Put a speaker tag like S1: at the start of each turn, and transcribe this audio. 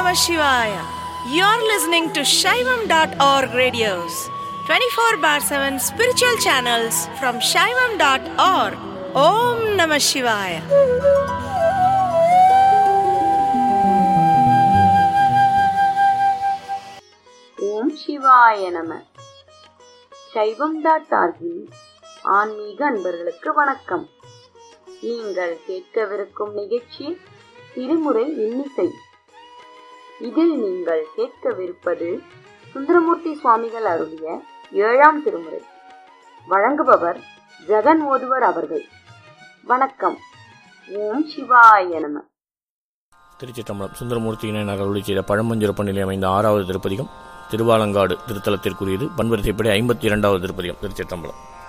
S1: Namah Shivaya. You're listening to Shaivam.org radios, 24 bar 7 spiritual channels from Shaivam.org. Om Namah Shivaya.
S2: ஓம் சிவாய நம சைவம் dot ஆர்கின் ஆன்மீக அன்பர்களுக்கு வணக்கம் நீங்கள் கேட்கவிருக்கும் நிகழ்ச்சி திருமுறை இன்னிசை இதில் நீங்கள் கேட்கவிருப்பது சுந்தரமூர்த்தி சுவாமிகள் அருளிய ஏழாம் திருமுறை வழங்குபவர் ஜெகன் ஓதுவர் அவர்கள் வணக்கம் ஓம் சிவாய நம
S3: திருச்சிற்றம்பலம் சுந்தரமூர்த்தியினை நகருளி செய்த பழமஞ்சுரப்ப நிலையம் அமைந்த ஆறாவது திருப்பதிகம் திருவாலங்காடு திருத்தலத்திற்குரியது பன்வரிசைப்படி ஐம்பத்தி இரண்டாவது திருப்பதிகம் திருச்சிற்றம்பலம்